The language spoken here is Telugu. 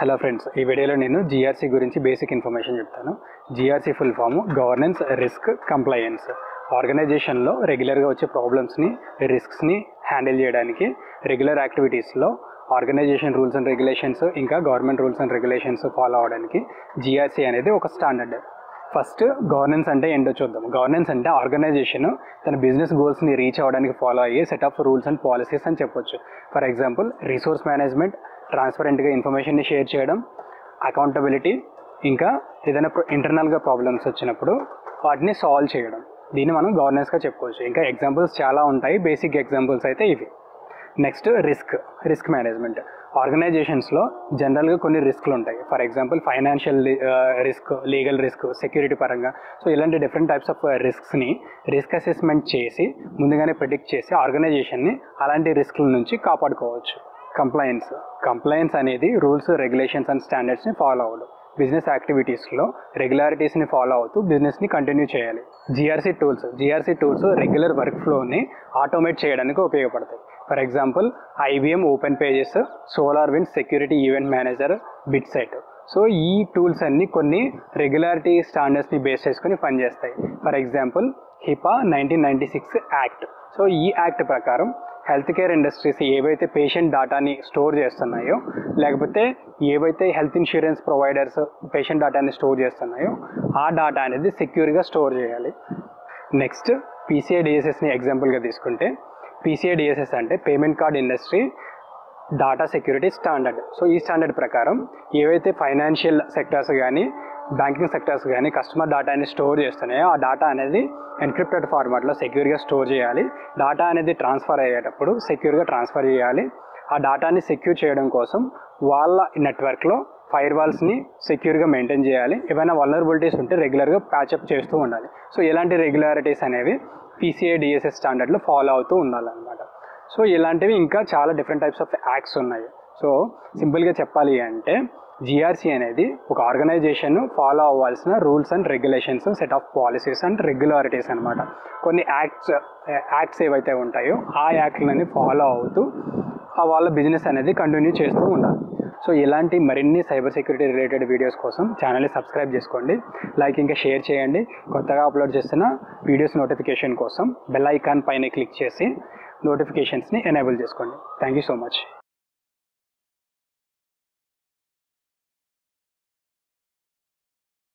హలో ఫ్రెండ్స్ ఈ వీడియోలో నేను జిఆర్సీ గురించి బేసిక్ ఇన్ఫర్మేషన్ చెప్తాను GRC full form governance risk compliance ఆర్గనైజేషన్లో రెగ్యులర్గా వచ్చే ప్రాబ్లమ్స్ని రిస్క్స్ని హ్యాండిల్ చేయడానికి రెగ్యులర్ యాక్టివిటీస్లో ఆర్గనైజేషన్ రూల్స్ అండ్ రెగ్యులేషన్స్ ఇంకా government rules and regulations follow అవడానికి జిఆర్సీ అనేది ఒక స్టాండర్డ్ ఫస్ట్ గవర్నెన్స్ అంటే ఏంటో చూద్దాం గవర్నెన్స్ అంటే ఆర్గనైజేషన్ తన బిజినెస్ గోల్స్ని రీచ్ అవ్వడానికి ఫాలో అయ్యే set of rules and policies అని చెప్పొచ్చు ఫర్ ఎగ్జాంపుల్ రిసోర్స్ మేనేజ్మెంట్ ట్రాన్స్పరెంట్గా ఇన్ఫర్మేషన్ని షేర్ చేయడం అకౌంటబిలిటీ ఇంకా ఏదైనా ఇంటర్నల్గా ప్రాబ్లమ్స్ వచ్చినప్పుడు వాటిని సాల్వ్ చేయడం దీన్ని మనం గవర్నెన్స్గా చెప్పుకోవచ్చు ఇంకా ఎగ్జాంపుల్స్ చాలా ఉంటాయి బేసిక్ ఎగ్జాంపుల్స్ అయితే ఇవి నెక్స్ట్ రిస్క్ రిస్క్ మేనేజ్మెంట్ ఆర్గనైజేషన్స్లో జనరల్గా కొన్ని రిస్క్లు ఉంటాయి for example financial risk legal risk security పరంగా సో ఇలాంటి డిఫరెంట్ టైప్స్ ఆఫ్ రిస్క్స్ని రిస్క్ అసెస్మెంట్ చేసి ముందుగానే ప్రిడిక్ట్ చేసి ఆర్గనైజేషన్ని అలాంటి రిస్క్ల నుంచి కాపాడుకోవచ్చు కంప్లయన్స్ కంప్లయన్స్ అనేది రూల్స్ రెగ్యులేషన్స్ అండ్ స్టాండర్డ్స్ని ఫాలో అవ్వడం బిజినెస్ యాక్టివిటీస్లో రెగ్యులారిటీస్ని ఫాలో అవుతూ బిజినెస్ని కంటిన్యూ చేయాలి GRC tools GRC tools regular work ఫ్లోని ఆటోమేట్ చేయడానికి ఉపయోగపడతాయి for example IBM open pages solar wind security event manager bit set so ఈ టూల్స్ అన్ని కొన్ని రెగ్యులారిటీ స్టాండర్డ్స్ని బేస్ చేసుకుని పనిచేస్తాయి for example HIPAA nineteen ninety six act so ఈ యాక్ట్ ప్రకారం హెల్త్ కేర్ ఇండస్ట్రీస్ ఏవైతే పేషెంట్ డాటాని స్టోర్ చేస్తున్నాయో లేకపోతే ఏవైతే హెల్త్ ఇన్సూరెన్స్ ప్రొవైడర్స్ పేషెంట్ డాటాని స్టోర్ చేస్తున్నాయో ఆ డాటా అనేది సెక్యూర్గా స్టోర్ చేయాలి నెక్స్ట్ పీసీఐ డిఎస్ఎస్ని ఎగ్జాంపుల్గా తీసుకుంటే పీసీఐ డిఎస్ఎస్ అంటే payment card industry data security standard so ఈ స్టాండర్డ్ ప్రకారం ఏవైతే ఫైనాన్షియల్ సెక్టర్స్ కానీ బ్యాంకింగ్ సెక్టర్స్ కానీ కస్టమర్ డాటాని స్టోర్ చేస్తున్నాయో ఆ డాటా అనేది ఎన్క్రిప్టెడ్ ఫార్మాట్లో సెక్యూర్గా స్టోర్ చేయాలి డాటా అనేది ట్రాన్స్ఫర్ అయ్యేటప్పుడు సెక్యూర్గా ట్రాన్స్ఫర్ చేయాలి ఆ డాటాని సెక్యూర్ చేయడం కోసం వాళ్ళ నెట్వర్క్లో ఫైర్ వాల్స్ని సెక్యూర్గా మెయింటైన్ చేయాలి ఏమైనా వలనరబిలిటీస్ ఉంటే రెగ్యులర్గా ప్యాచప్ చేస్తూ ఉండాలి సో ఇలాంటి రెగ్యులారిటీస్ అనేవి పీసీఐ డిఎస్ఎస్ స్టాండర్డ్లో ఫాలో అవుతూ ఉండాలన్నమాట సో ఇలాంటివి ఇంకా చాలా డిఫరెంట్ టైప్స్ ఆఫ్ యాక్ట్స్ ఉన్నాయి సో సింపుల్గా చెప్పాలి అంటే జిఆర్సీ అనేది ఒక ఆర్గనైజేషన్ ఫాలో అవ్వాల్సిన rules and regulations set of policies and regularities అనమాట కొన్ని యాక్ట్స్ యాక్ట్స్ ఏవైతే ఉంటాయో ఆ యాక్ట్లని ఫాలో అవుతూ ఆ వాళ్ళ బిజినెస్ అనేది కంటిన్యూ చేస్తూ ఉండాలి సో ఇలాంటి మరిన్ని సైబర్ సెక్యూరిటీ రిలేటెడ్ వీడియోస్ కోసం ఛానల్ని సబ్స్క్రైబ్ చేసుకోండి లైక్ ఇంకా షేర్ చేయండి కొత్తగా అప్లోడ్ చేస్తున్న వీడియోస్ నోటిఫికేషన్ కోసం బెల్ ఐకాన్ పైన క్లిక్ చేసి నోటిఫికేషన్స్ని ఎనేబుల్ చేసుకోండి థ్యాంక్ యూ సో మచ్